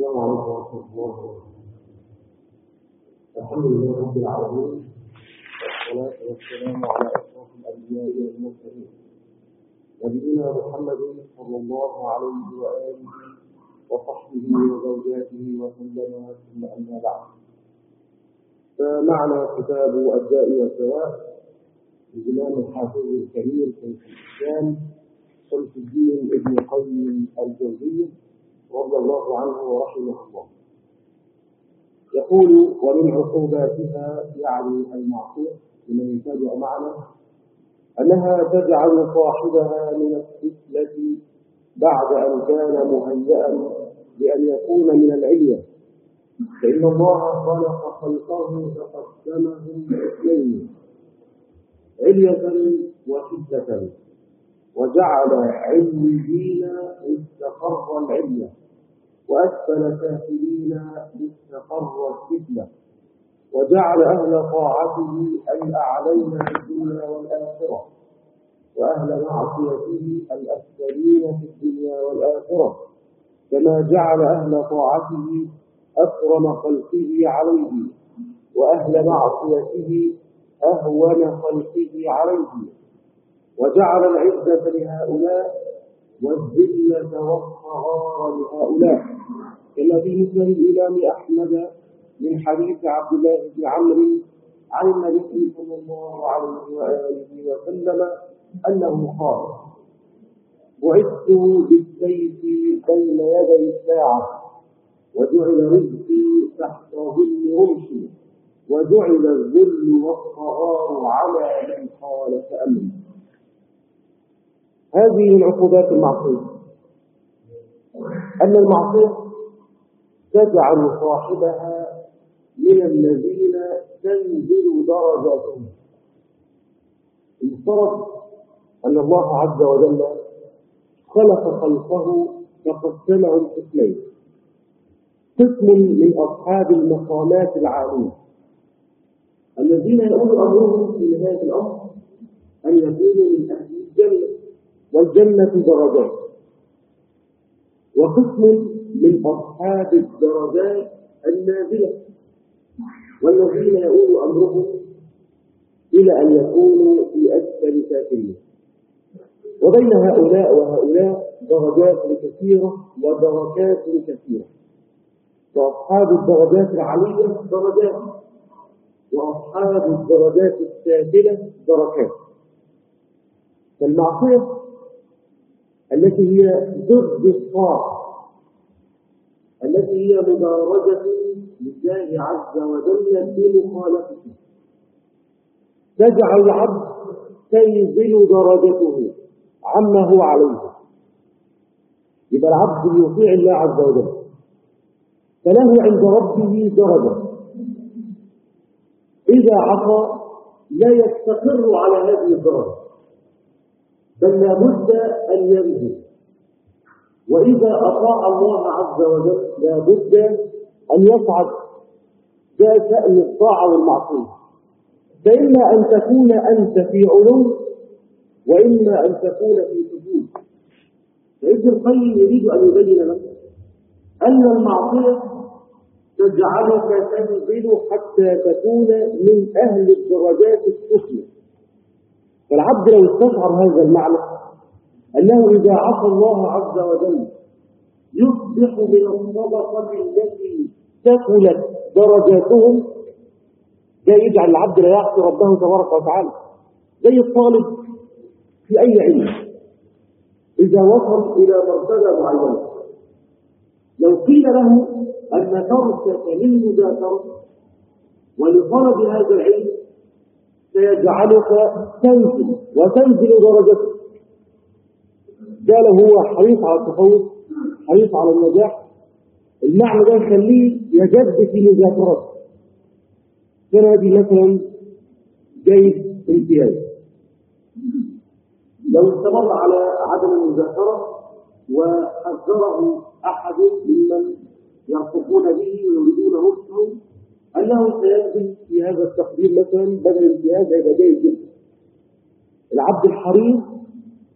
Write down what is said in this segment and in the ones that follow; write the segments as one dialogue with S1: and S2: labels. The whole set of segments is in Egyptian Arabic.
S1: السلام عليكم ورحمة الله وبركاته الحمد لله رب العالمين والصلاة والسلام على أشرف الأنبياء والمرسلين نبينا محمد صلى الله عليه وآله وصحبه وزوجاته وسلم ثم أما بعد فمعنا كتاب الداء والدواء للإمام الحافظ الكبير شيخ الإسلام شمس الدين ابن قيم الجوزي رضي الله عنه ورحمه الله يقول ومن عقوباتها يعني المعصية لمن يتابع معنا أنها تجعل صاحبها من الفتنة بعد أن كان مهيئا لأن يكون من العلية فإن الله خلق خلقه فقسمهم اثنين علية وفتنة وجعل عليين مستقر العلية وأسفل سافلين مستقر الفتنة وجعل أهل طاعته الأعلين في الدنيا والآخرة وأهل معصيته الأسفلين في الدنيا والآخرة كما جعل أهل طاعته أكرم خلقه عليه وأهل معصيته أهون خلقه عليه وجعل العزة لهؤلاء والذلة والصغار لهؤلاء كما في مسند الإمام أحمد من حديث عبد الله بن عمرو عن النبي صلى الله عليه وآله وسلم أنه قال بعثت بالسيف بين يدي الساعة وجعل رزقي تحت ظل رمشي وجعل الذل والصغار على من خالف أمري هذه من عقوبات المعصية أن المعصية تجعل صاحبها من الذين تنزل درجاتهم المفترض أن الله عز وجل خلق خلقه فقسمهم قسمين قسم من أصحاب المقامات العالية الذين يقول أمرهم في نهاية الأمر أن يكونوا من أهل الجنة والجنة درجات وقسم من أصحاب الدرجات النازلة والذين يؤول أمرهم إلى أن يكونوا في أسفل سافلين وبين هؤلاء وهؤلاء درجات كثيرة ودركات كثيرة فأصحاب الدرجات العالية درجات وأصحاب الدرجات السافلة دركات فالمعصية التي هي ضد الطاعة التي هي مبارزة لله عز وجل بمخالفته تجعل العبد تنزل درجته عما هو عليه يبقى العبد يطيع الله عز وجل فله عند ربه درجة إذا عصى لا يستقر على هذه الدرجة بل لابد أن ينزل وإذا أطاع الله عز وجل لابد أن يصعد ده شأن الطاعة والمعصية فإما أن تكون أنت في علو وإما أن تكون في سجود فابن القيم يريد أن يبين لك أن المعصية تجعلك تنزل حتى تكون من أهل الدرجات السفلى فالعبد لو استشعر هذا المعنى أنه إذا عصى الله عز وجل يصبح من الطبقة التي ثقلت درجاتهم ده يجعل العبد لا يعصي ربه تبارك وتعالى زي الطالب في أي علم إذا وصل إلى مرتبة معينة لو قيل له أن تركك للمذاكرة ولطلب هذا العلم سيجعلك تنزل وتنزل درجتك قال هو حريص على التفوق حريص على النجاح المعنى ده يخليه يجد في مذاكرته كان هذه مثلا جيد امتياز لو استمر على عدم المذاكرة وحذره أحد ممن يرفقون به ويريدون رشده أنه سينزل في هذا التقدير مثلا بدل الامتياز هيبقى جيد جدا العبد الحريص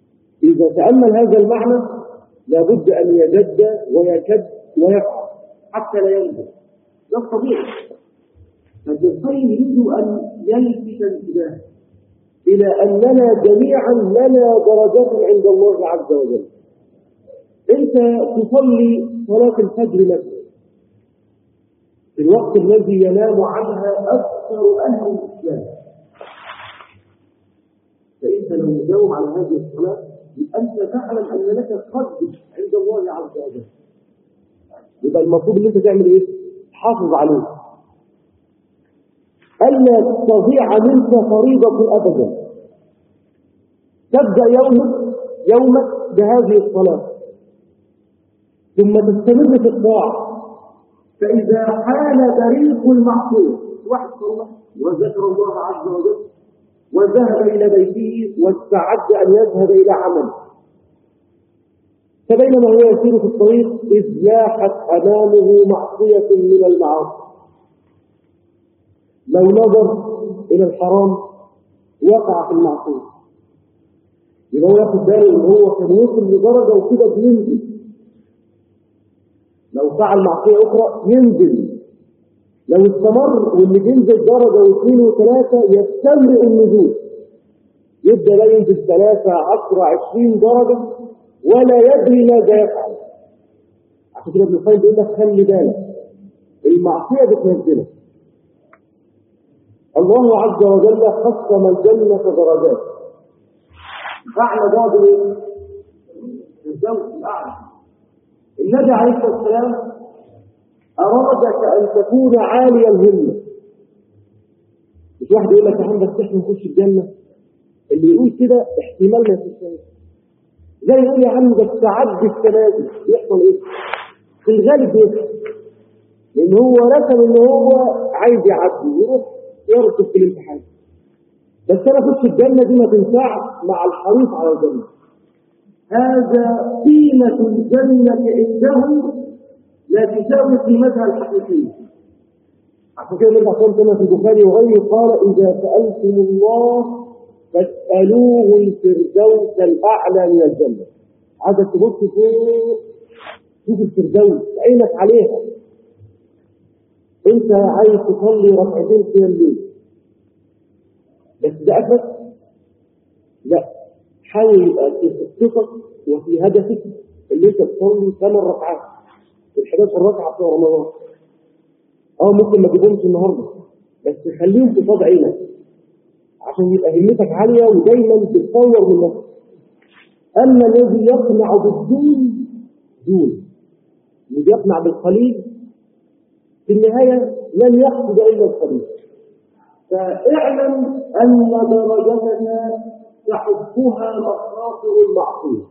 S1: إذا تأمل هذا المعنى لابد أن يجد ويكد ويفعل حتى لا ينزل ده الطبيعي فابن القيم يريد أن يلفت انتباه إلى أننا جميعا لنا درجات عند الله عز وجل أنت تصلي صلاة الفجر مثلا في الوقت الذي ينام عنها أكثر أهل الإسلام فأنت لو مجاوب على هذه الصلاة أنت تعلم أن لك قدر عند الله عز وجل يبقى المطلوب ان انت تعمل ايه تحافظ عليه الا تضيع منك فريضه ابدا تبدا يومك يومك بهذه الصلاه ثم تستمر في الطاعه فاذا حان طريق المعصيه واحد صلى وذكر الله عز وجل وذهب الى بيته واستعد ان يذهب الى عمله فبينما هو يسير في الطريق إذ لاحت أمامه معصية من المعاصي لو نظر إلى الحرام وقع في المعصية يبقى هو ياخد باله إن هو كان وصل لدرجة وكده بينزل لو فعل معصية أخرى ينزل لو استمر واللي بينزل درجة واثنين وثلاثة يستمر النزول يبدأ بقى ينزل ثلاثة عشرة عشرين درجة ولا يدري ماذا يفعل عشان كده ابن القيم بيقول لك خلي بالك المعصيه بتنزلك الله عز وجل قسم الجنه درجات اعلى درجه ايه؟ الزوج الاعلى النبي عليه الصلاه والسلام ارادك ان تكون عالي الهمه مش واحد يقول لك يا عم بس احنا نخش الجنه اللي يقول كده احتمال ما يخشش زي يقول يا عم ده تعدي السنادي يحصل ايه في الغالب بيحصل لان هو رسم ان هو عايز يعدي يروح يرسب في الامتحان بس انا اخش الجنه دي ما تنفعش مع الحريص على الجنه هذا قيمه الجنه عنده لا تساوي قيمتها الحقيقيه عشان كده نرجع صوت كما في البخاري وغيره قال اذا سالتم الله فاسألوه الفردوس الأعلى من الجنة عايزك تبص فوق شوف الفردوس عينك عليها انت عايز تصلي ركعتين في الليل بس ده أسف لا حاول يبقى في خطتك وفي هدفك اللي انت تصلي ثمان ركعات ال 11 ركعه في رمضان اه ممكن ما تجيبهمش النهارده بس خليهم في صاد عينك عشان يبقى همتك عالية ودايما بتطور من نفسك أما الذي يقنع بالدون دون الذي يقنع بالقليل في النهاية لن يقصد إلا القليل فاعلم أن درجتك تحبها مخاطر المعصية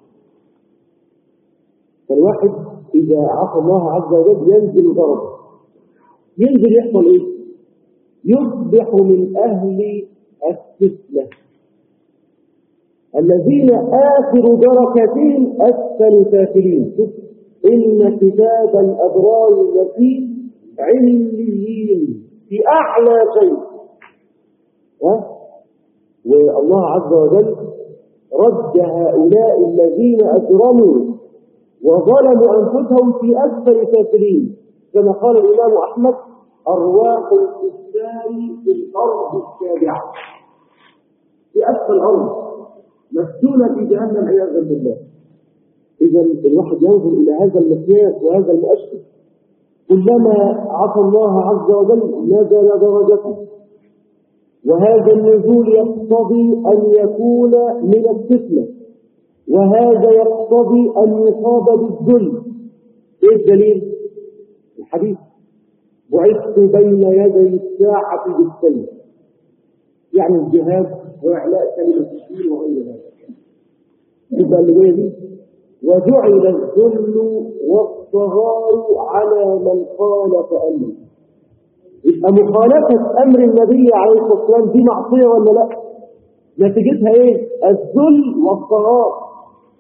S1: فالواحد إذا عصى الله عز وجل ينزل درجة ينزل يحصل إيه؟ يصبح من أهل السفلة الذين آخر دركتين أسفل سافلين إن كتاب الأبرار لفي عليين في أعلى شيء والله عز وجل رد هؤلاء الذين أجرموا وظلموا أنفسهم في أسفل سافلين كما قال الإمام أحمد أرواح الكفار في الأرض السابعة في أسفل الأرض مسجونة في جهنم عياذا بالله إذا الواحد ينظر إلى هذا المقياس وهذا المؤشر كلما عصى الله عز وجل نزل درجته وهذا النزول يقتضي أن يكون من الفتنة وهذا يقتضي أن يصاب بالذل إيه الدليل؟ الحديث بعثت بين يدي الساعة بالسيف يعني الجهاد وإعلاء كلمة الدين وغير ذلك يبقى اللي جايه دي وجعل الذل والصغار على من خالف أمره يبقى مخالفة أمر النبي عليه الصلاة والسلام دي معصية ولا لا؟ نتيجتها إيه؟ الذل والصغار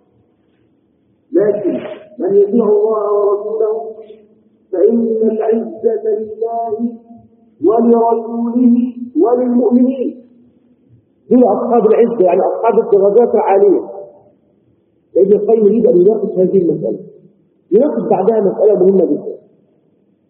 S1: لكن من يطيع الله ورسوله فإن العزة لله ولرسوله وللمؤمنين دول أصحاب العزة يعني أصحاب الدرجات العالية لأن القيم يريد أن يناقش هذه المسألة يناقش بعدها مسألة مهمة جدا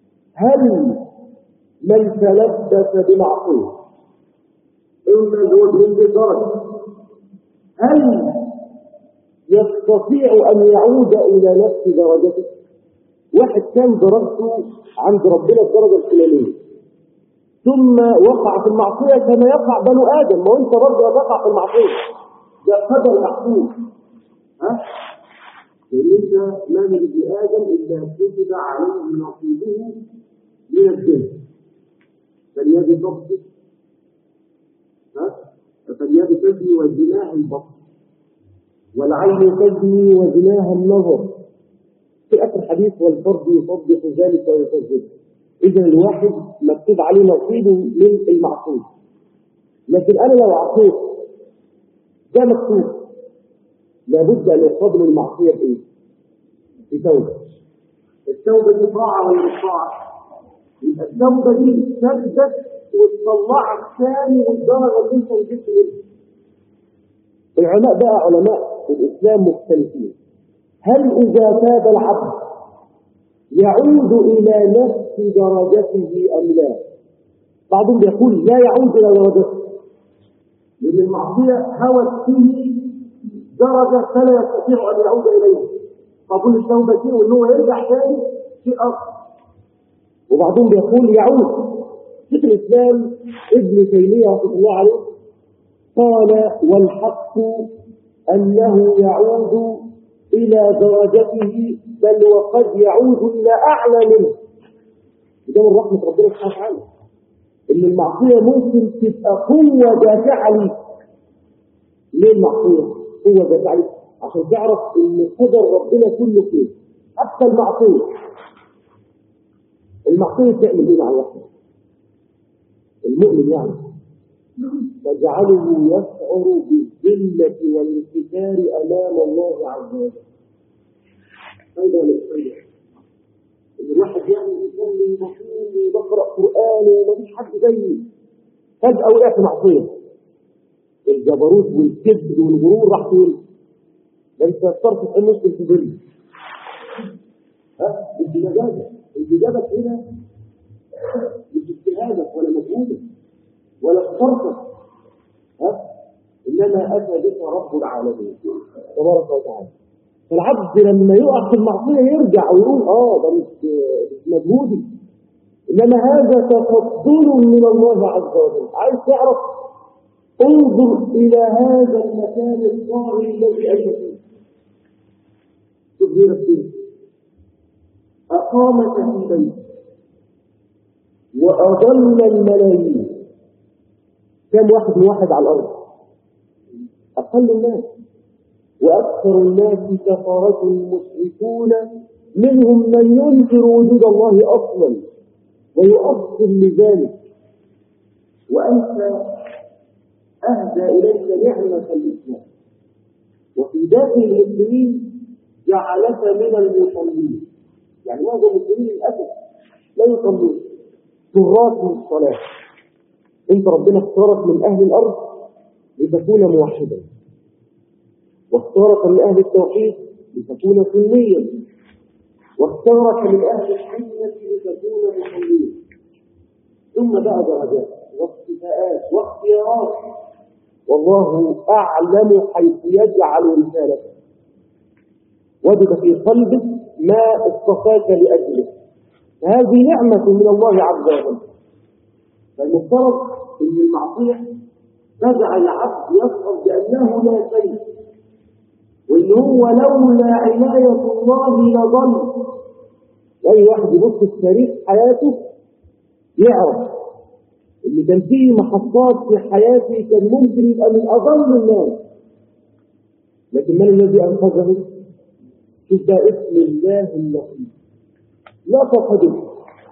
S1: هل من تلبس بمعصية إما زوج درجة هل يستطيع أن يعود إلى نفس درجته واحد كان درجته عند ربنا الدرجة الفلانية ثم وقع في المعصية كما يقع بنو آدم ما أنت برضه تقع في المعصية ده قدر محفوظ ها ليس ما من ابن آدم إلا كتب عليه نصيبه من الجنة فليد ضبط ها فليد تزني وزناها البطن والعين تزني وزناها النظر في آخر الحديث والفرد يصدق ذلك ويكذبه إذا الواحد مكتوب عليه نصيبه من المعصية لكن أنا لو عصيت ده مكتوب لابد أن يقابل المعصية بإيه؟ بتوبة التوبة دي طاعة ولا مش طاعة؟ يبقى التوبة دي تثبت وتطلعك ثاني للدرجة اللي أنت وجدت منها العلماء بقى علماء الإسلام مختلفين هل إذا تاب العبد يعود إلى نفس درجته أم لا بعضهم بيقول لا يعود إلى درجته لأن المعصية هوت فيه درجة فلا يستطيع أن يعود إليها قبول التوبة فيه وأنه يرجع ثاني شيء آخر وبعضهم بيقول يعود شيخ الإسلام ابن تيمية رحمه الله عليه قال والحق أنه يعود إلى درجته بل وقد يعود إلى أعلى منه ده من رحمة ربنا سبحانه وتعالى إن المعصية ممكن تبقى قوة دافعة ليك ليه المعصية؟ قوة دافعة ليك عشان تعرف إن قدر ربنا كله خير حتى المعصية المعصية تعمل ايه مع الواحد؟ المؤمن يعني تجعله يشعر بالذلة والانكسار أمام الله عز وجل هذا الخير ان الواحد يعني يصلي ويصوم ويقرا قران ومفيش حد زيه فجاه وقع في معصيه الجبروت والكذب والغرور راح فين؟ ده انت اخترت في النص في ظل ها الجنازه الجنازه هنا مش اجتهادك ولا مجهودك ولا اخترتك ها انما اتى بك رب العالمين تبارك وتعالى فالعبد لما يقع في المعصية يرجع ويقول اه ده مش مش مجهودي انما هذا تفضل من الله عز وجل عايز تعرف انظر الى هذا المكان الطاغي الذي انت فيه شوف هنا فين اقامك في بيت واضل الملايين كم واحد من واحد على الارض اقل الناس وأكثر الناس كفرة مشركون منهم من ينكر وجود الله أصلا ويؤصل لذلك وأنت أهدى إليك نعمة الإسلام وفي داخل المسلمين جعلك من المصلين يعني معظم المسلمين للأسف لا يصلون سرات من الصلاة انت ربنا اختارك من أهل الأرض لتكون موحدا واختارك من أهل التوحيد لتكون سنيا واختارك من أهل الحنة لتكون محميا ثم بقى درجات واختفاءات واختيارات والله أعلم حيث يجعل رسالته وجد في قلبك ما اصطفاك لأجله هذه نعمة من الله عز وجل فالمفترض أن المعصية تجعل العبد يشعر بأنه لا شيء وإن هو لولا عناية الله لظل أي واحد يبص في تاريخ حياته يعرف إن كان فيه محطات في حياته كان ممكن يبقى من أضل الناس لكن من الذي أنقذه؟ شوف ده اسم الله اللطيف لطف به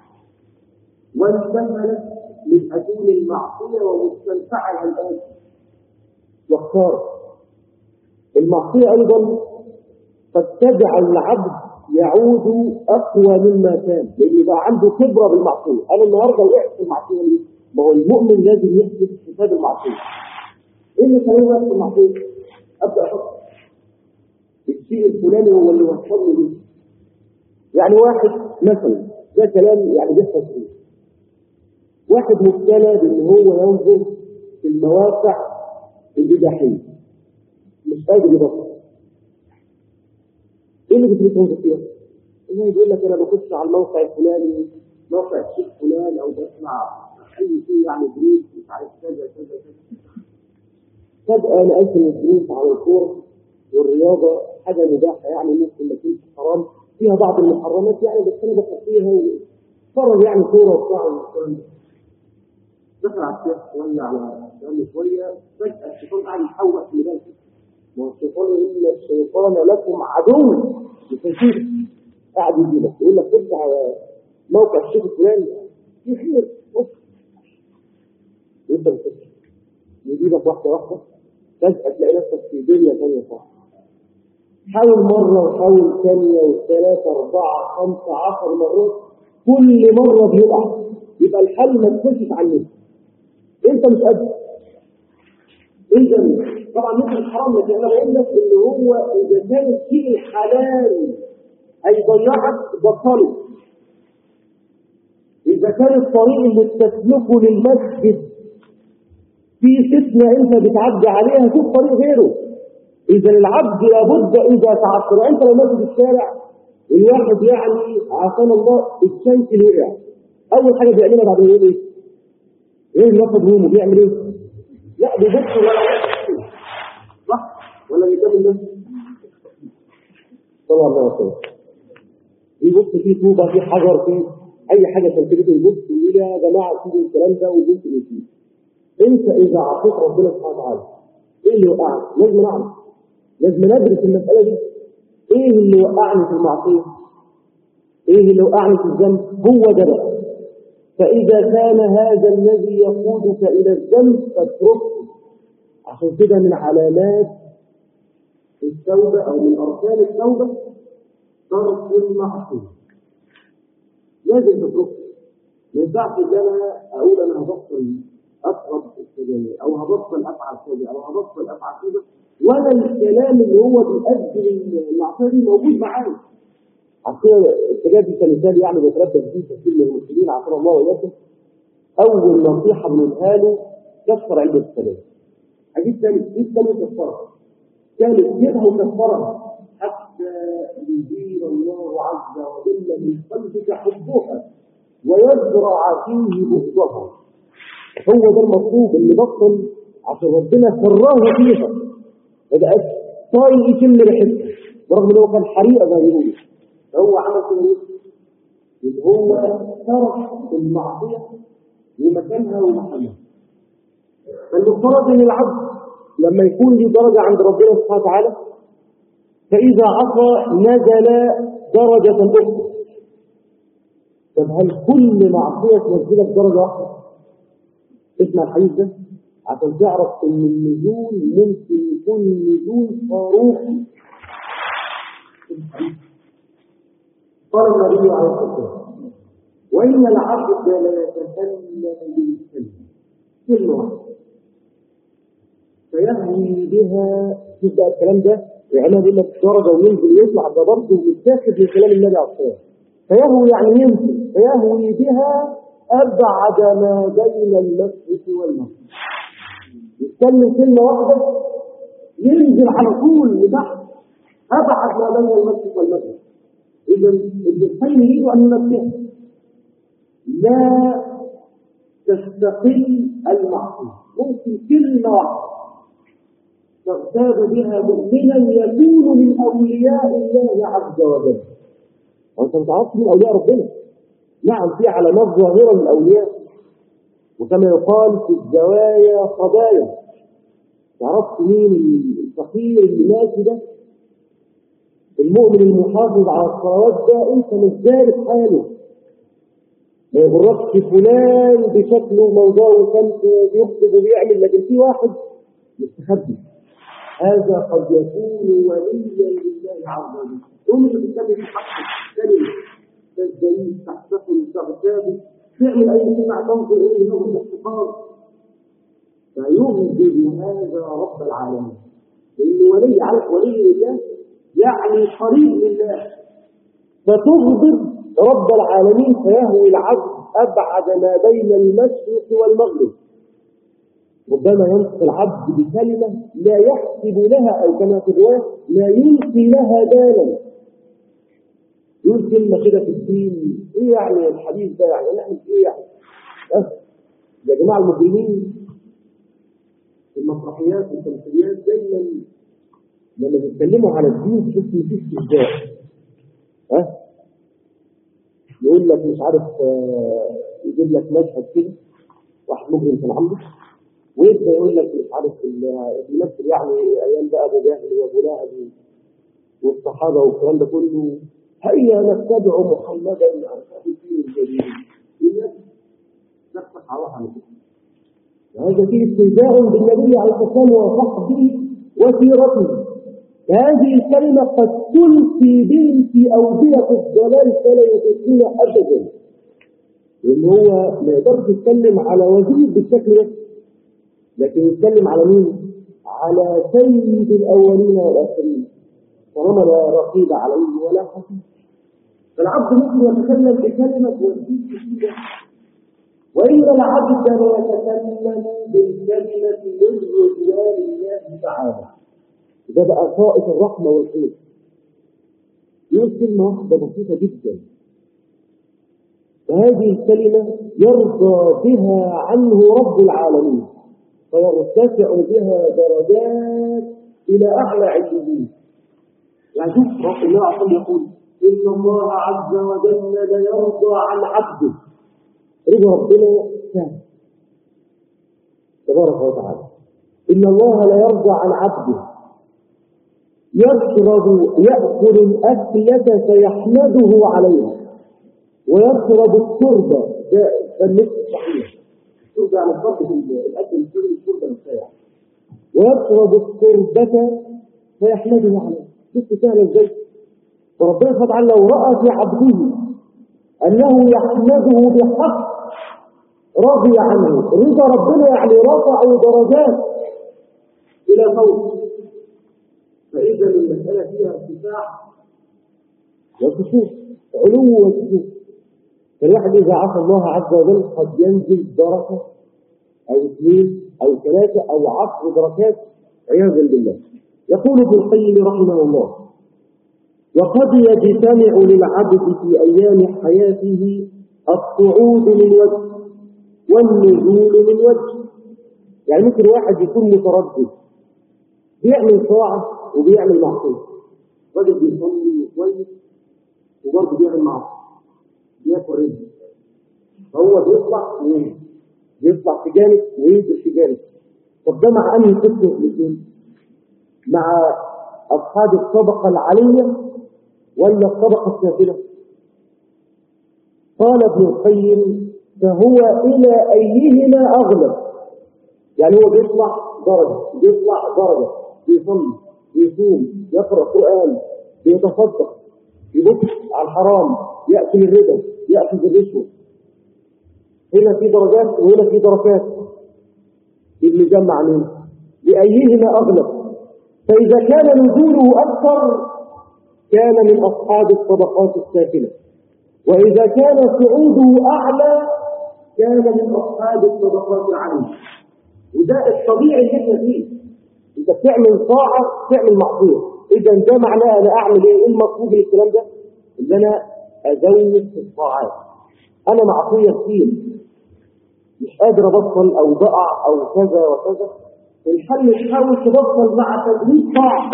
S1: وانتهلت من أدون المعصية ومستنفعها الآن واختار المعصية أيضا قد تجعل العبد يعود أقوى مما كان لأن يبقى عنده خبرة بالمعصية أنا النهاردة وقعت في المعصية دي ما هو المؤمن لازم يحسب حساب المعصية إيه اللي خلاني وقعت في المعصية؟ أبدأ أحط الشيء الفلاني هو اللي وصلني ليه يعني واحد مثلا ده كلام يعني بيحصل فيه واحد مبتلى بان هو ينظر في المواقع الاباحيه مش قادر يبطل ايه اللي بتريد فيها؟ هو يقول لك انا بخش على الموقع الفلاني موقع الشيخ فلان او بسمع اي شيء يعني دروس مش عارف كذا كذا كذا فجاه نقلت من الدروس على الكوره والرياضه حاجه مباحه يعني ممكن ما تكونش حرام فيها بعض المحرمات يعني بس انا بخطيها واتفرج يعني كوره وبتاع والكلام ده دخل على الشيخ شويه على كلام شويه فجاه الشيطان قاعد يحوق في بالك ما هو الشيطان ان الشيطان لكم عدو بتنفيذ قاعد يجيبك يقول لك خش على موقع الشيخ الفلاني في خير بص وانت بتخش يجيبك واحده واحده فجاه تلاقي نفسك في دنيا ثانيه خالص حاول مرة وحاول ثانية وثلاثة أربعة خمسة عشر مرات كل مرة بيقع يبقى الحل ما تخشش على النت انت مش قادر اذا طبعا مثل الحرام لكن انا بقول لك ان هو اذا كان الشيء الحلال هيضيعك بطله اذا كان الطريق اللي بتسلكه للمسجد في فتنه انت بتعدي عليها شوف طريق غيره اذا العبد لابد اذا تعثر انت لو ماشي في الشارع الواحد يعني عافانا الله الشمس وقع اول حاجه بيعملها بعد ما يقول ايه؟ ايه اللي واخد هومه بيعمل ايه؟ لا بيبص ولا صح ولا بيكمل ده؟ طبعا الله خير يبص فيه طوبه فيه حجر فيه اي حاجه تنتبه يبص ويقول يا جماعه سيبوا الكلام ده ويبص فيه انت اذا عصيت ربنا سبحانه وتعالى ايه اللي وقعك؟ لازم نعرف لازم ندرس المساله دي ايه اللي وقعني في المعصيه؟ ايه اللي وقعني في الذنب؟ هو ده بقى فإذا كان هذا الذي يقودك إلى الذنب فاتركه عشان كده من علامات التوبة أو من أركان التوبة ترك المعصية لازم تتركه ما ينفعش ان انا اقول انا هبطل اشرب السجاير او هبطل افعل كذا او هبطل افعل كذا ولا الكلام اللي هو بيؤدي للمعصيه دي موجود معايا عشان السجاير دي كمثال يعني بيتردد فيه كثير من المسلمين عافانا الله واياكم اول نصيحه بنقولها له كسر علبه السجاير اجيب ثالث اجيب ثالث كفاره ثالث جيبها وكفرها حتى يزيل الله عز وجل من قلبك حبها ويزرع فيه بغضها هو ده المطلوب اللي بطل عشان ربنا كرهه فيها ما بقاش طايق يشم ريحتها برغم ان هو كان حريقه زي ما بيقولوا فهو عمل كده ايه؟ ان هو ترك المعصيه ومكانها ومحلها فالمفترض ان العبد لما يكون له درجه عند ربنا سبحانه وتعالى فاذا عصى نزل درجه اخرى طب هل كل معصيه تنزلك درجه واحده؟ اسمع الحديث ده عشان تعرف ان النزول ممكن يكون نزول صاروخي قال النبي عليه الصلاه والسلام وان العبد لا يتكلم بالكلمه كلمه واحده فيهوي بها شوف بقى الكلام ده يعني بيقول لك درجه وينزل ويطلع ده برضه متاخد من كلام النبي عليه الصلاه والسلام فيهوي يعني ينزل فيهوي بها ابعد ما بين المشرق والمغرب يتكلم كلمه واحده ينزل على طول لتحت ابعد ما بين المشرق والمغرب اذا ابن القيم يريد ان ننبه لا تستقل المعصيه ممكن كلمه واحده تغتاب بها مؤمنا يكون من اولياء الله عز وجل وانت ما تعرفش من اولياء ربنا نعم في علامات ظاهره للاولياء وكما يقال في الزوايا قضايا تعرفت مين الفقير اللي ماشي ده المؤمن المحافظ على الصلوات ده انت مش دارس حاله ما يغركش فلان بشكله وموضوعه وكمته بيخطب وبيعمل لكن في واحد مستخبي هذا قد يكون وليا لله عز وجل يوم اللي بتتكلم في حق تتكلم تزدريه تحتفل تغتاب تعمل اي شيء مع تنظر اليه نظر الاحتقار فيغضب هذا رب العالمين لان ولي عارف ولي لله يعني قريب لله فتغضب رب العالمين فيهوي العبد أبعد ما بين المشرق والمغرب ربما ينطق العبد بكلمة لا يحسب لها أو كما في الرواية لا يلقي لها بالا يقول كلمة كده في الدين إيه يعني الحديث ده يعني نعمل إيه يعني أه يا جماعة المجرمين في المسرحيات والتمثيليات دايما لما بيتكلموا على الدين تحس ان في استهزاء ها يقول لك مش عارف آه، يجيب لك مشهد كده واحد مجرم كان عامله ويبدا يقول لك مش عارف ال- بيمثل يعني ايام بقى ابو جهل وابو لهب والصحابه والكلام ده كله هيا نتبع محمدا عن الدين الجديد الناس نفتح على وهذا فيه استهزاء بالنبي عليه الصلاه والسلام وصحبه وسيرته هذه الكلمة قد تلقي بهم في أودية الضلال فلا يدركون أبدا لأن هو ما يقدرش يتكلم على وزير بالشكل ده لكن يتكلم على مين؟ على سيد الأولين والآخرين طالما لا رقيب عليه ولا حفيظ فالعبد ممكن يتكلم بكلمة وزير كثيرة وإن العبد ليتكلم بالكلمة من رضوان الله تعالى ده بقى طائف الرحمة والخير يقول كلمة واحدة بسيطة جدا فهذه الكلمة يرضى بها عنه رب العالمين فيرتفع بها درجات إلى أعلى عليين يعني شوف رب الله عز يقول إن الله عز وجل ليرضى عن عبده رضا ربنا سهل تبارك وتعالى إن الله لا يرضى عن عبده يشرب يأكل الأكلة فيحمده عليها ويشرب التربة ده ده النصف الصحيح التربة يعني الضبط الأكل الشرب التربة نفسها ويشرب التربة فيحمده عليها شفت سهلة ازاي فربنا سبحانه وتعالى لو رأى في عبده أنه يحمده بحق رضي عنه رضا ربنا يعني رفعوا درجات إلى فوق فإذا المسألة فيها ارتفاع وسكوت علو وسكوت فالواحد إذا عصى الله عز وجل قد ينزل درجة أو اثنين أو ثلاثة أو عشر دركات عياذا بالله يقول ابن القيم رحمه الله وقد يجتمع للعبد في أيام حياته الصعود من وجه والنزول من وجه يعني ممكن واحد يكون متردد بيعمل طاعة وبيعمل معصية راجل بيصلي كويس وبرضه بيعمل معصية بياكل رزق فهو بيطلع وينزل بيطلع في جانب وينزل في جانب طب ده مع انهي قسم الاثنين؟ مع اصحاب الطبقة العالية ولا الطبقة السافلة؟ قال ابن القيم فهو إلى أيهما أغلب يعني هو بيطلع درجة بيطلع درجة بيصلي بيصوم يقرأ قرآن بيتصدق يبص على الحرام يأكل الربا يأخذ الرشوة هنا في درجات وهنا في دركات اللي جمع منه لأيهما أغلب فإذا كان نزوله أكثر كان من أصحاب الطبقات الساكنة وإذا كان صعوده أعلى كان من أصحاب الطبقات العالية وده الطبيعي اللي احنا فيه انت بتعمل طاعة تعمل معصية اذا ده معناه انا اعمل ايه ايه المطلوب من الكلام ده ان انا ازود في الطاعات انا معصية كتير مش قادر ابطل او بقع او كذا وكذا الحل تحاول تبطل مع تزويد طاعة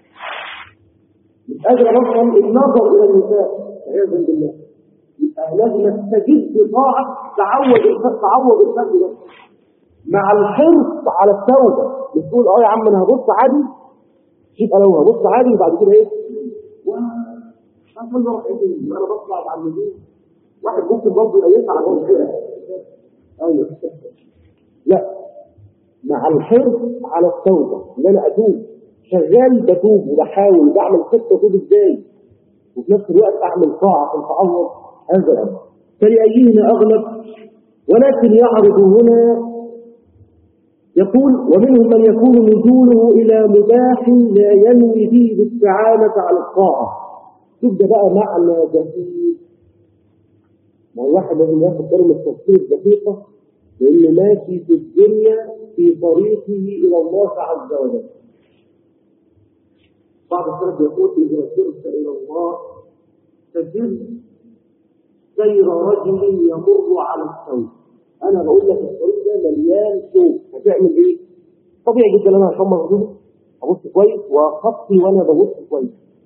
S1: مش قادر ابطل النظر الى النساء عياذا بالله يبقى لازم استجد طاعة تعوض تعوض الفرد ده مع الحرص على التوبة بتقول اه يا عم انا هبص عادي يبقى لو هبص عادي وبعد كده ايه واصل ركعتين انا بطلع على النزول واحد ممكن برضه يسعى برضه كده ايوه لا مع الحرص على التوبة ان انا اتوب شغال بتوب وبحاول وبعمل خطه اتوب ازاي وفي نفس الوقت اعمل طاعه عشان تعوض هذا الامر فلأيهما اغلب ولكن يعرض هنا يقول ومنهم من يكون نزوله إلى مباح لا ينوي فيه الاستعانة على الطاعة تبدأ بقى معنى جديد ما هو الواحد لازم ياخد باله من التفسير الدقيقة لأنه ماشي في الدنيا في طريقه إلى الله عز وجل بعض السلف يقول إذا سرت إلى الله فسر سير رجل يمر على الثوب أنا بقول لك الطريق ده مليان ثوب هتعمل إيه؟ طبيعي جدا أنا هشمر هدومي أبص كويس وخطي وأنا ببص كويس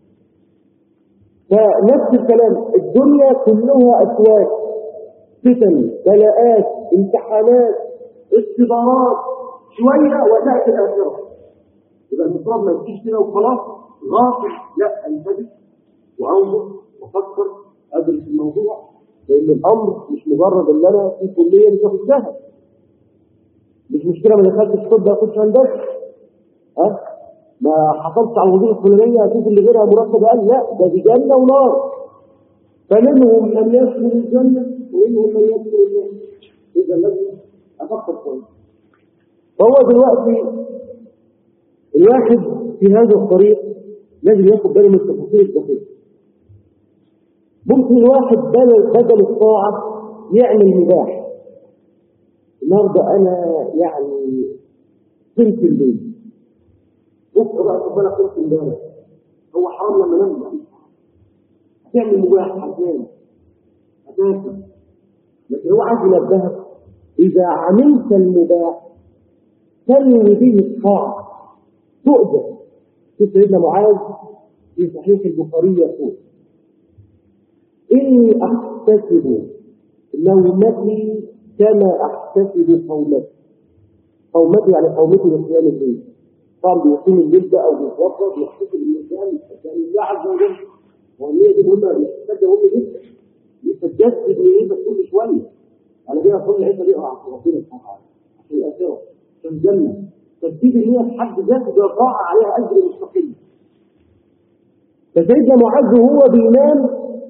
S1: فنفس الكلام الدنيا كلها أسواق فتن بلاءات امتحانات اختبارات شوية وتأتي الآخرة يبقى المفروض ما تجيش كده وخلاص غافل لا انتبه وانظر وفكر ادرس الموضوع لان الامر مش مجرد ان انا في كليه مش هخشها مش مشكله ما دخلتش طب اخش هندسه ها ما حصلتش على الوظيفه الفلانيه اشوف اللي غيرها مرتب اقل لا ده دي جنه ونار فمنهم من يدخل الجنه ومنهم من يدخل النار اذا لازم افكر كويس فهو دلوقتي الواحد في هذا الطريق لازم ياخد باله من التفاصيل الدقيقه ممكن الواحد بدل بدل الطاعه يعمل مباح النهارده انا يعني قمت الليل بكره بقى طب انا قمت امبارح هو حرام لما نام هتعمل مباح هتنام هتاكل لكن هو عايز ينبهك اذا عملت المباح تنوي به الطاعه تؤجر في سيدنا معاذ في صحيح البخاري يقول إني أحتسب نومتي كما أحتسب قومتي قومتي يعني قومتي لقيام الليل طبعا بيقيم الليل ده أو بيتوضا بيحتسب الإنسان عشان الله عز وجل والنية دي مهمة محتاجة مهمة جدا يتجسد نيتك كل شوية أنا كده كل الحته دي أقع في ربنا سبحانه وتعالى عشان الآخرة عشان الجنة تجديد النية في حد ذاته ده طاعة عليها أجر مستقل فسيدنا معاذ وهو بينام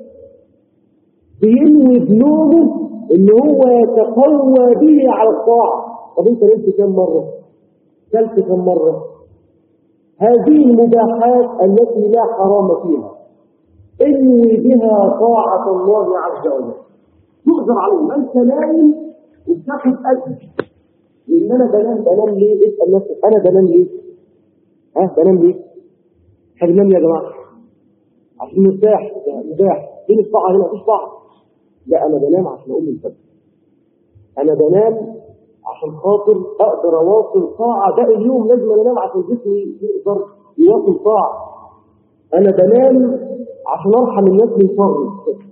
S1: بينوي بنومه ان هو يتقوى به على الطاعة طب انت نمت كم مرة؟ كلت كم مرة؟ هذه المباحات التي لا حرام فيها انوي بها طاعة الله عز وجل تؤذر عليه ما انت نايم وبتاخد اجر لان انا بنام بنام ليه؟ اسال نفسك انا بنام ليه؟ ها بنام ليه؟ احنا بننام يا جماعه عشان نرتاح نرتاح فين الطاعه هنا؟ مفيش طاعه لا انا بنام عشان اقوم الفجر انا بنام عشان خاطر اقدر اواصل طاعه باقي اليوم لازم انا انام عشان جسمي يقدر يواصل طاعه انا بنام عشان ارحم الناس من شر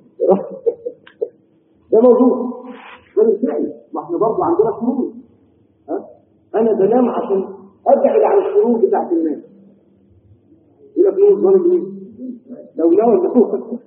S1: ده موضوع ده بالفعل ما احنا برضه عندنا شرور ها انا بنام عشان ابعد عن الشرور بتاعت الناس يقول لك ايه ظالم ايه لو نوى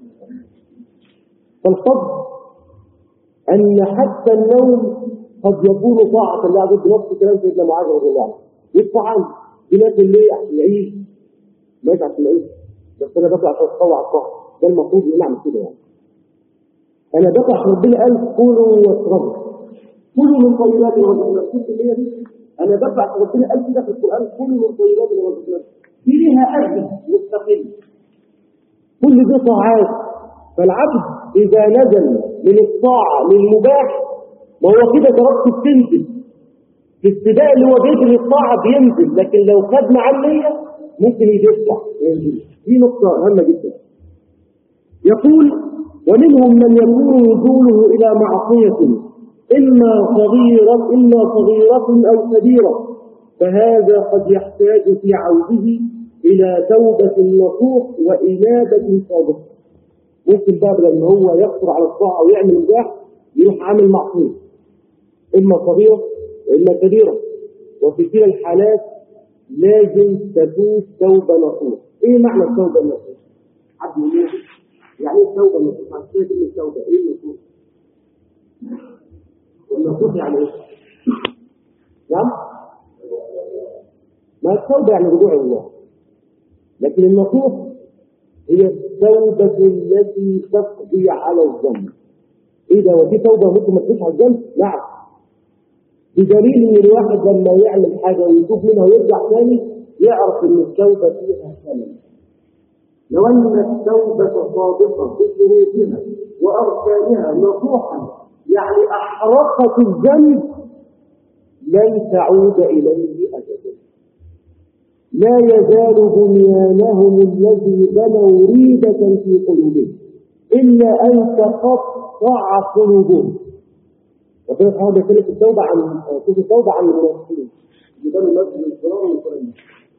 S1: فالفضل ان حتى النوم قد يكون طاعة الله ضد نفس كلام سيدنا معاذ رضي الله عنه يدفع عنه بنات الليل عشان يعيش ماشي عشان يعيش بس انا بطلع عشان اتطوع على الطاعة ده المفروض ان نعمل كده يعني انا بطلع عشان ربنا قال كلوا واشربوا كلوا من طيبات ما رزقناكم شوف اللي هي دي انا بطلع عشان ربنا قال كده في القران كلوا من طيبات ما رزقناكم دي ليها اجر مستقل كل دي طاعات فالعبد اذا نزل من الطاعه للمباح ما هو كده درجته بتنزل في السباق اللي هو بيجري الطاعه بينزل لكن لو خد مع النيه ممكن يدفع دي نقطه هامه جدا يقول ومنهم من يكون نزوله الى معصيه اما صغيره اما صغيره او كبيره فهذا قد يحتاج في عوده الى توبه نصوح وانابه صادقه ممكن بقى لما هو يقصر على الطاعه ويعمل مباح يروح عامل معصيه اما صغيره واما كبيره وفي كلا الحالات لازم تتوب توبه نصوح ايه معنى التوبه النصوح حد يقول لي يعني ايه التوبه النصوح عشان كده كلمه التوبه ايه النصوح النصوح يعني ايه نعم ما التوبه يعني رجوع الى الله لكن النصوح هي التوبة التي تقضي على الذنب ايه ده وفي توبة ممكن ما تقضيش على الذنب؟ نعم بدليل ان الواحد لما يعمل حاجة ويتوب منها ويرجع ثاني يعرف ان التوبة فيها ثمن لو ان التوبة صادقة بشروطها وأركانها نصوحا يعني أحرقت الذنب لن تعود إليه أبدا لا يزال بنيانهم الذي بنوا ريبة في قلوبهم إلا أن تقطع قلوبهم ربنا سبحانه وتعالى في التوبة عن في التوبة عن المنافقين جبال المسجد الصغار والقرآن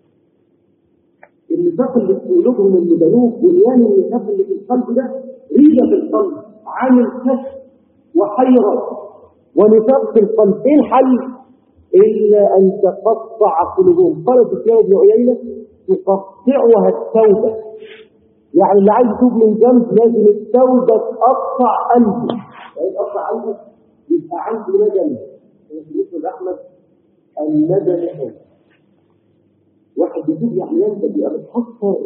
S1: النفاق اللي في قلوبهم اللي بنوه بنيان النفاق اللي في القلب ده ريبة في القلب عامل كشف وحيرة ونفاق في القلب ايه الحل إلا أن تقطع قلوبهم قال سفيان بن عيينة تقطعها التوبة يعني اللي عايز يتوب من ذنب لازم التوبة تقطع قلبه يعني تقطع قلبه يبقى عنده ندم في أحمد الندم حلو واحد بيتوب يعني يندم يبقى متحصر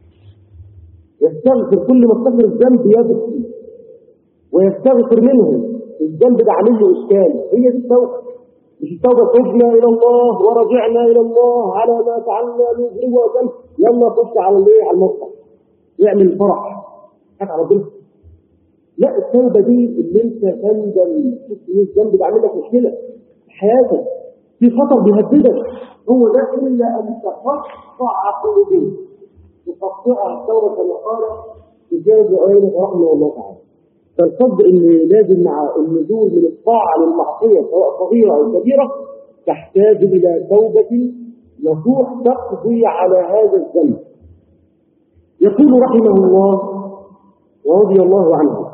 S1: يستغفر كل ما افتكر الذنب يبكي ويستغفر منه الذنب ده عامل له اشكال هي دي التوبه مش التوبه تبنا الى الله ورجعنا الى الله على ما فعلنا من ذنب وذنب يلا خش على الايه على المرفع يعمل الفرح حاجه على ربنا لا التوبه دي اللي انت تندم شوف الذنب ده عامل لك مشكله في حياتك في خطر بيهددك هو ده الا ان تقطع قلوبهم تقطعها التوبه كما قال سفيان بن عيينه رحمه الله تعالى فالقصد ان لازم مع النزول من الطاعه للمعصيه سواء صغيره او كبيره تحتاج الى توبه نصوح تقضي على هذا الذنب يقول رحمه الله ورضي الله عنه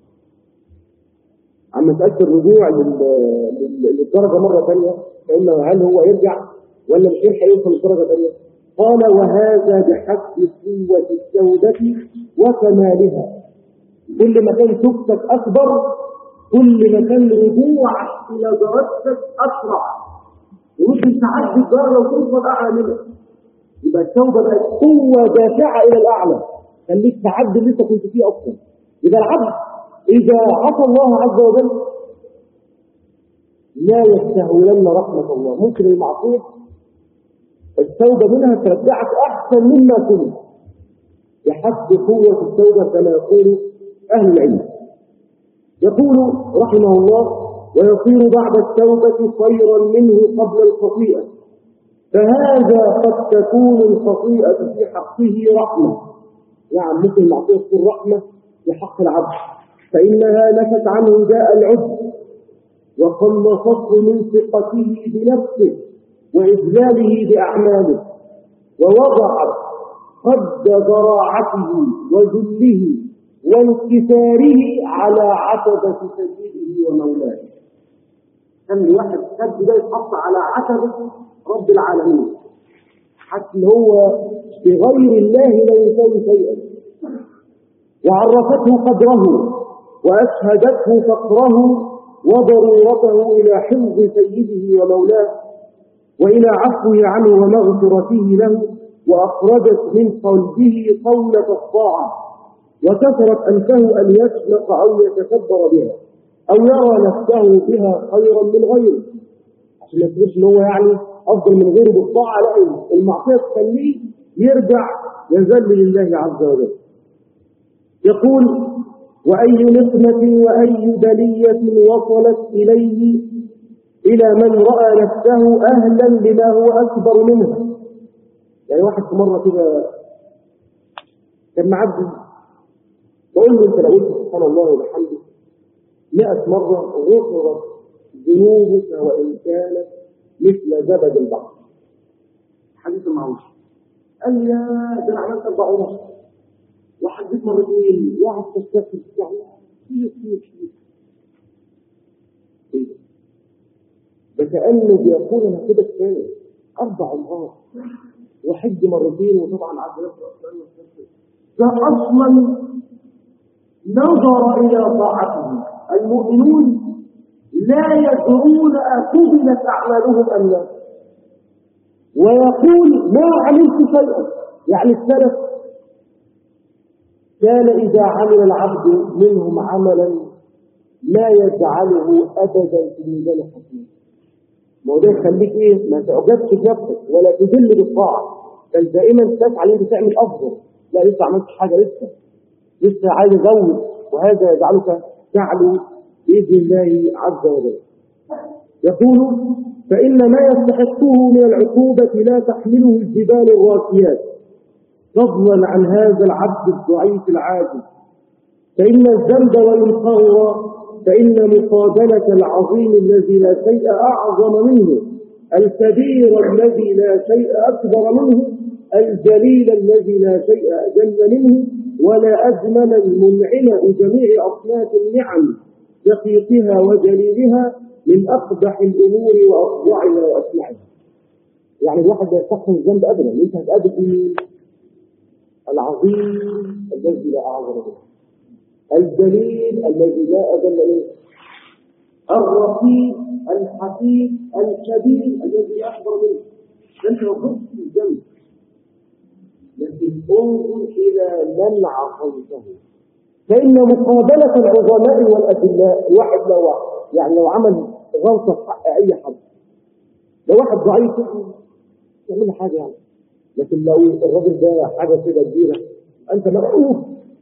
S1: عن مساله الرجوع للدرجه مره ثانيه فإنه هل هو يرجع ولا مش يلحق يوصل لدرجه ثانيه قال وهذا بحسب قوه التوبه وكمالها كل ما كان توبتك أكبر كل ما كان رجوعك إلى درجتك أسرع وممكن تعدي الدرجة وتوصل أعلى منها يبقى التوبة بقت قوة دافعة إلى الأعلى خليك تعدي اللي أنت كنت فيه أصلا يبقى العبد إذا عصى الله عز وجل لا يستهولن رحمة الله ممكن المعصية التوبة منها ترجعك أحسن مما كنت بحسب قوة التوبة كما يقول أهل العلم يقول رحمه الله ويصير بعد التوبة خيرا منه قبل الخطيئة فهذا قد تكون الخطيئة في حقه رحمة يعني ممكن المعصية تكون رحمة في حق العبد فإنها نفت عنه داء العجب وقلصته من ثقته بنفسه وإذلاله بأعماله ووضعت قد ضراعته وذله وانكساره على عتبة سيده ومولاه كان واحد قد ده يتحط على عتبة رب العالمين حتى هو بغير الله لا يساوي شيئا وعرفته قدره وأشهدته فقره وضرورته إلى حفظ سيده ومولاه وإلى عفوه عنه ومغفرته له وأخرجت من قلبه قولة الطاعة وكثرت أنفه أن يسبق أو يتكبر بها أو يرى نفسه بها خيرا من غيره عشان ما يقولش إن هو يعني أفضل من غيره بالطاعة لا المعصية تخليه يرجع يذل لله عز وجل يقول وأي نقمة وأي بلية وصلت إليه إلى من رأى نفسه أهلا لما هو أكبر منها يعني واحد في مرة كده كان معدي بقول له انت لو قلت سبحان الله وبحمده 100 مرة غفرت ذنوبك وإن كانت مثل زبد البحر حديث معوش قال لي يا ده انا عملت اربع ونص وحديث مرتين وقعد تستغفر يعني كتير كتير كتير ايه ده؟ ده كأنه بيقول انا كده كفايه اربع مرات وحج مرتين وطبعا عبد الله ده اصلا نظر إلى طاعته المؤمنون لا يدرون أقبلت أعمالهم أم لا ويقول ما عملت شيئا يعني السلف كان إذا عمل العبد منهم عملا لا يجعله أبدا في ميزان الحسنات ما هو ده يخليك ايه ما تعجبش بنفسك ولا تذل بالطاعه بل دائما تسعى ان انت تعمل افضل لا لسه عملت حاجه لسه لسه عايز ازود وهذا يجعلك تعلو بإذن الله عز وجل يقول فإن ما يستحقه من العقوبة لا تحمله الجبال الراسيات فضلا عن هذا العبد الضعيف العاجز فإن الذنب وإن قوى فإن مقابلة العظيم الذي لا شيء أعظم منه الكبير الذي لا شيء أكبر منه الجليل الذي لا شيء أجل منه ولا أجمل المنعم بجميع أصناف النعم دقيقها وجليلها من أقبح الأمور وأفظعها وأسمعها يعني الواحد لا يستحسن الذنب أبدا أنت هتقابل العظيم الذي لا أعظم منه الجليل الذي لا أجل منه الرقيق الحكيم الكبير الذي أكبر منه فأنت وقفت في الجنة لكن انظر إلى من عصيته فإن مقابلة العظماء والأدلاء واحد لو يعني لو عمل غلطة في حق أي حد لو واحد ضعيف يعمل حاجة يعني لكن لو الراجل ده حاجة كده كبيرة أنت مخوف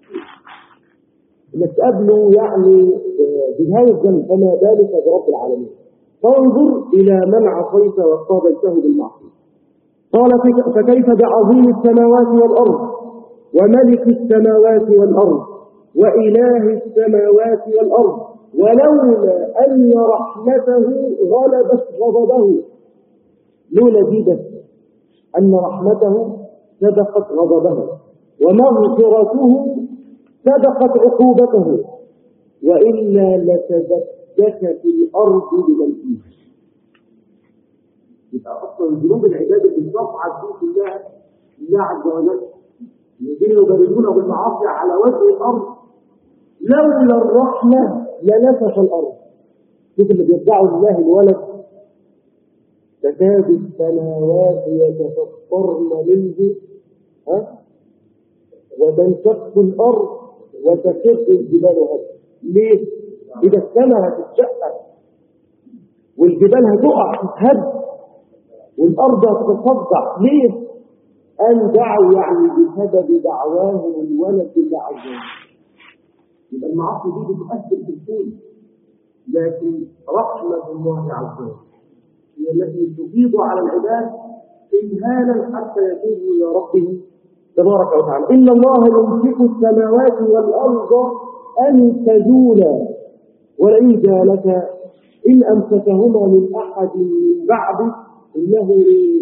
S1: انك تقابله يعني بنهاية الذنب فما بالك برب العالمين فانظر إلى من عصيت وقابلته بالمعصية قال فكيف بعظيم السماوات والأرض وملك السماوات والأرض وإله السماوات والأرض ولولا أن رحمته غلبت غضبه لولا دي بس أن رحمته سبقت غضبه ومغفرته سبقت عقوبته وإلا لتبدك في الأرض بمن فيها يبقى أصلا ذنوب العباد اللي تصعد دي كلها لله عز وجل الذين يبررون بالمعاصي على وجه الأرض لولا الرحمة لنفش الأرض شوف اللي بيدعوا لله الولد تكاد السماوات يتفطرن منه ها وتنشق الأرض وتخر الجبال هذا ليه؟ إذا السماء هتتشقق والجبال هتقع تتهد والأرض هتتصدع ليه؟ أن دعوا يعني بسبب دعواهم الولد لله عز وجل يبقى المعاصي دي بتؤثر في الكون لكن رحمة الله عز وجل هي التي تفيض على العباد إمهالا حتى يتوبوا إلى ربهم تبارك وتعالى إن الله يمسك السماوات والأرض أن تزولا ولئن جالك إن أمسكهما من أحد من بعد إنه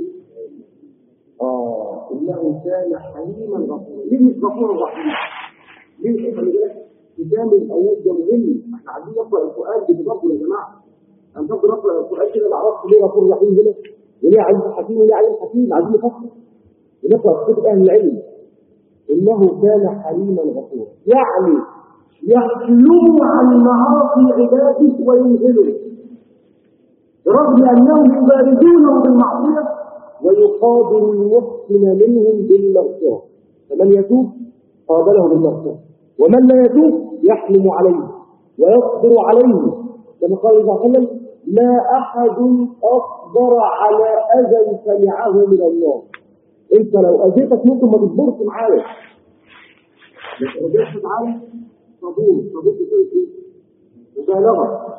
S1: آه إنه كان حليما غفورا ليه مش غفور رحيم؟ ليه خلي بالك تجامل الآيات ده مهم احنا عايزين نقرأ القرآن بتدبر يا جماعة أنا بفضل أقرأ القرآن كده ما اعرفش ليه غفور رحيم هنا وليه عزيز حكيم وليه عزيز حكيم عايزين نفكر ونقرأ في كتب أهل العلم إنه كان حليما غفورا يعني يحلو عن معاصي عباده وينزله رغم أنهم يباردونه بالمعصية ويقابل المحسن منهم بالمغفرة فمن يتوب قابله بالمغفرة ومن لا يتوب يحلم عليه ويصبر عليه كما قال الله عليه وسلم ما أحد أصبر على أذى سمعه من الله انت لو اذيتك ممكن ما تصبرش معايا لكن رجعت معايا صبور صبور بتقول ايه مبالغه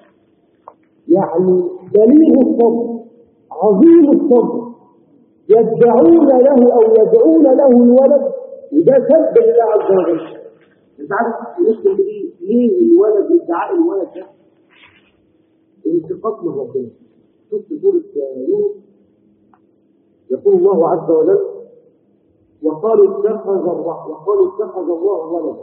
S1: يعني بليغ الصبر عظيم الصبر يدعون له او يدعون له الولد وده سب لله عز وجل انت عارف نسال ايه ليه الولد ادعاء الولد ده انتقاص من ربنا شفت سوره يونس يقول الله عز وجل وقالوا اتخذ الله وقالوا اتخذ الله ولدا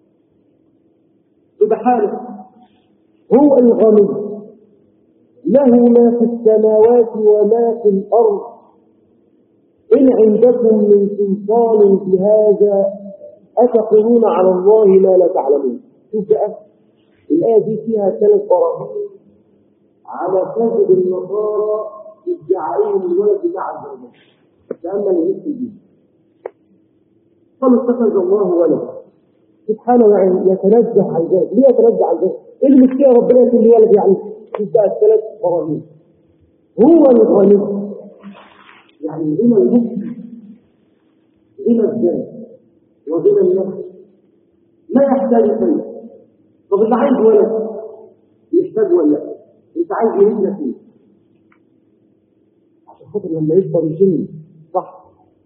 S1: سبحانه هو الغني له ما في السماوات وما في الأرض إن عندكم من سلطان بهذا أتقولون على الله ما لا تعلمون شوف بقى الآية دي فيها ثلاث براهين على كذب النصارى ادعائهم الولد بتاع عز وجل تأمل المثل دي قال اتخذ الله ولد سبحانه يعني يتنزه عن ذلك ليه يتنزه عن ذلك؟ ايه المشكله ربنا يكون لي ولد يعني شوف بقى الثلاث براهين هو الغني يعني غنى المسلم غنى الذات وغنى النفس ما يحتاج شيء طب اللي عايز ولد يحتاج ولا انت عايز يهدنا فيه عشان خاطر لما يكبر يجني صح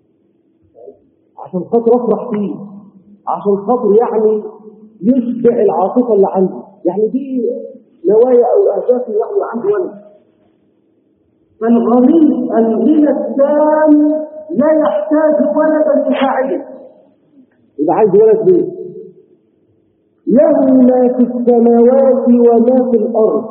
S1: عشان خاطر افرح فيه عشان خاطر يعني يشبع العاطفه اللي عندي يعني دي نوايا او اهداف الواحد عنده ولد فالغني الغنى التام لا يحتاج ولدا يساعده يبقى عايز ولد ليه له ما في السماوات وما في الارض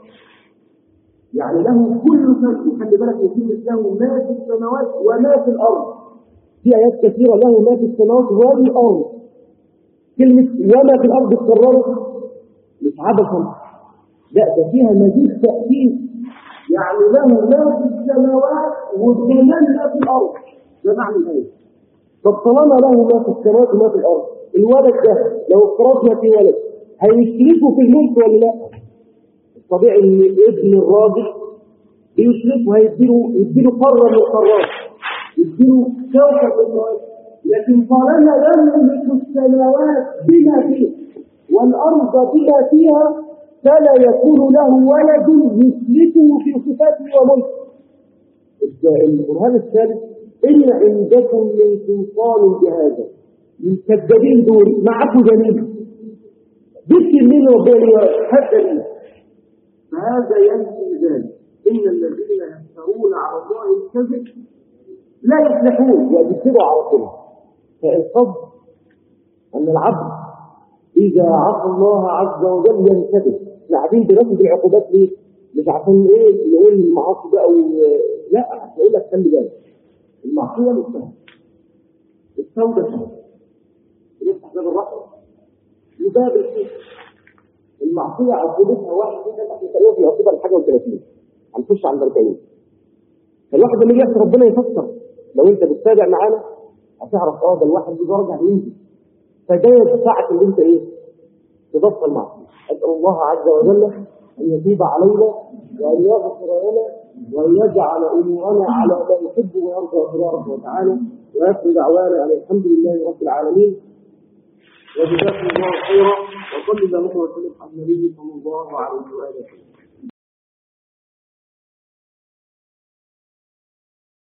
S1: يعني له كل شيء خلي بالك من كلمه له ما في السماوات وما في الارض في ايات كثيره له ما في السماوات والارض كلمه وما في الارض اتكررت مش عبثا لا ده فيها مزيد تاكيد يعني له ما في السماوات وكمان ما في الارض ده معنى الايه طب طالما له ما في السماوات وما في الارض الولد ده لو افترضنا في ولد هيشركه في الملك ولا لا؟ الطبيعي ان ابن الراجل بيشركه هيديله يديله قاره من القارات يديله كوكب من الكواكب لكن طالما له ملك السماوات بما فيه والارض بما فيها فلا يكون له ولد يثبته في صفاته وملكه البرهان الثالث ان عندكم من سلطان بهذا الكذابين دول معاكم دليل ذكر من ربنا حتى دليل فهذا ينفي ذلك ان الذين يفترون على الله الكذب لا يفلحون يكذبوا على طول فالقصد ان العبد اذا عصى الله عز وجل ينتبه احنا قاعدين بناخد العقوبات ليه؟ مش عشان ايه نقول المعاصي بقى و... لا هقول لك خلي بالك المعصيه مش سهله التوبه سهله يفتح باب الرحمه وباب الشرك المعصيه عقوبتها واحد كده احنا تقريبا في العقوبه الحاجه و30 هنخش على 40 فالواحد لما يجي يحكي ربنا يفكر لو انت بتتابع معانا هتعرف اه ده الواحد دي درجه ينزل فجايه بساعه اللي انت ايه تبطل معصيه اسال الله عز وجل ان يتوب علينا وان يغفر لنا وان يجعل امورنا على ما يحب ويرضى تبارك وتعالى ويكفي دعوانا ان الحمد لله رب العالمين وجزاكم الله خيرا وصلى اللهم وسلم على النبي صلى الله عليه واله وسلم